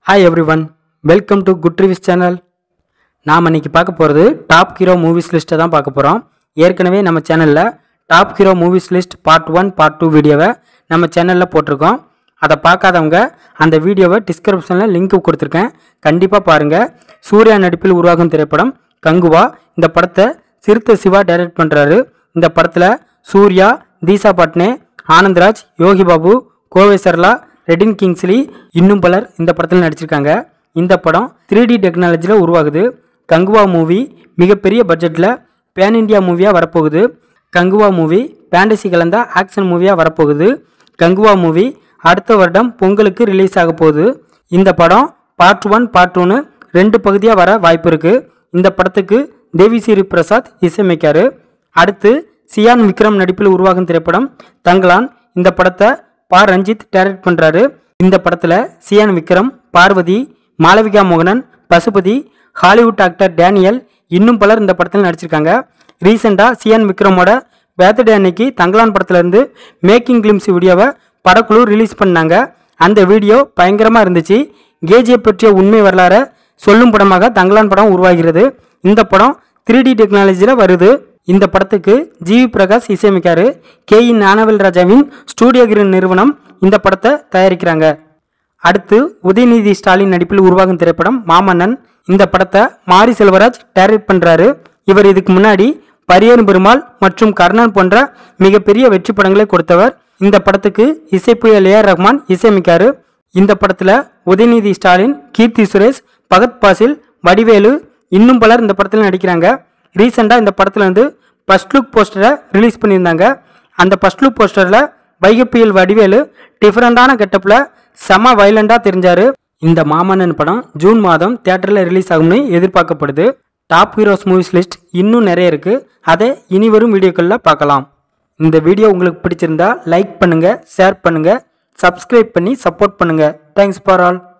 hi everyone welcome to good reviews channel நாம் இன்னைக்கு பார்க்க போகிறது டாப் ஹீரோ மூவிஸ் லிஸ்ட்டை தான் பார்க்க போகிறோம் ஏற்கனவே நம்ம சேனலில் top hero movies list part one part two வீடியோவை நம்ம சேனலில் போட்டிருக்கோம் அதை பார்க்காதவங்க அந்த வீடியோவை டிஸ்கிரிப்ஷனில் லிங்க் கொடுத்துருக்கேன் கண்டிப்பாக பாருங்கள் சூர்யா நடிப்பில் உருவாகும் திரைப்படம் கங்குவா இந்த படத்தை சிறுத்தை சிவா டைரக்ட் பண்ணுறாரு இந்த படத்தில் சூர்யா தீசா பட்னே ஆனந்த்ராஜ் யோகி பாபு கோவை சர்லா ரெடின் கிங்ஸ்லி இன்னும் பலர் இந்த படத்தில் நடிச்சிருக்காங்க இந்த படம் த்ரீ டி டெக்னாலஜியில் உருவாகுது கங்குவா மூவி மிகப்பெரிய பட்ஜெட்டில் பேன் இண்டியா மூவியாக வரப்போகுது கங்குவா மூவி ஃபேண்டசி கலந்த ஆக்ஷன் மூவியாக வரப்போகுது கங்குவா மூவி அடுத்த வருடம் பொங்கலுக்கு ரிலீஸ் ஆக போகுது இந்த படம் பார்ட் ஒன் பார்ட் டூன்னு ரெண்டு பகுதியாக வர வாய்ப்பு இருக்குது இந்த படத்துக்கு தேவிஸ்ரீ பிரசாத் இசையமைக்காரு அடுத்து சியான் விக்ரம் நடிப்பில் உருவாகும் திரைப்படம் தங்கலான் இந்த படத்தை பா ரஞ்சித் டைரக்ட் பண்ணுறாரு இந்த படத்தில் சியான் விக்ரம் பார்வதி மாளவிகா மோகனன் பசுபதி ஹாலிவுட் ஆக்டர் டேனியல் இன்னும் பலர் இந்த படத்தில் நடிச்சிருக்காங்க ரீசெண்டாக சியான் விக்ரமோட பேர்த்டே அன்னைக்கு தங்கலான் படத்துலேருந்து மேக்கிங் கிளிம்ஸ் வீடியோவை படக்குழு ரிலீஸ் பண்ணாங்க அந்த வீடியோ பயங்கரமாக இருந்துச்சு கேஜியை பற்றிய உண்மை வரலாறை சொல்லும் படமாக தங்கலான் படம் உருவாகிறது இந்த படம் த்ரீ டி டெக்னாலஜியில் வருது இந்த படத்துக்கு ஜிவி பிரகாஷ் இசையமைக்காரு கே இ ஞானவேல் ராஜாவின் ஸ்டூடியோ கிரீன் நிறுவனம் இந்த படத்தை தயாரிக்கிறாங்க அடுத்து உதயநிதி ஸ்டாலின் நடிப்பில் உருவாகும் திரைப்படம் மாமன்னன் இந்த படத்தை மாரி செல்வராஜ் டைரக்ட் பண்றாரு இவர் இதுக்கு முன்னாடி பரியேறும் பெருமாள் மற்றும் கர்ணன் போன்ற மிகப்பெரிய வெற்றி படங்களை கொடுத்தவர் இந்த படத்துக்கு இசைப்புயல் ஏஆர் ரஹ்மான் இசையமைக்காரு இந்த படத்துல உதயநிதி ஸ்டாலின் கீர்த்தி சுரேஷ் பகத் பாசில் வடிவேலு இன்னும் பலர் இந்த படத்தில் நடிக்கிறாங்க ரீசெண்டாக இந்த படத்துல இருந்து ஃபர்ஸ்ட் லுக் போஸ்டரை ரிலீஸ் பண்ணியிருந்தாங்க அந்த ஃபர்ஸ்ட் லுக் போஸ்டரில் வைகப்பியல் வடிவேலு டிஃப்ரெண்டான கெட்டப்பில் செம வைலண்டாக தெரிஞ்சாரு இந்த மாமன்னன் படம் ஜூன் மாதம் தியேட்டரில் ரிலீஸ் ஆகும்னு எதிர்பார்க்கப்படுது டாப் ஹீரோஸ் மூவிஸ் லிஸ்ட் இன்னும் நிறைய இருக்குது அதை இனி வரும் வீடியோக்களில் பார்க்கலாம் இந்த வீடியோ உங்களுக்கு பிடிச்சிருந்தா லைக் பண்ணுங்கள் ஷேர் பண்ணுங்கள் சப்ஸ்கிரைப் பண்ணி சப்போர்ட் பண்ணுங்கள் தேங்க்ஸ் ஃபார் ஆல்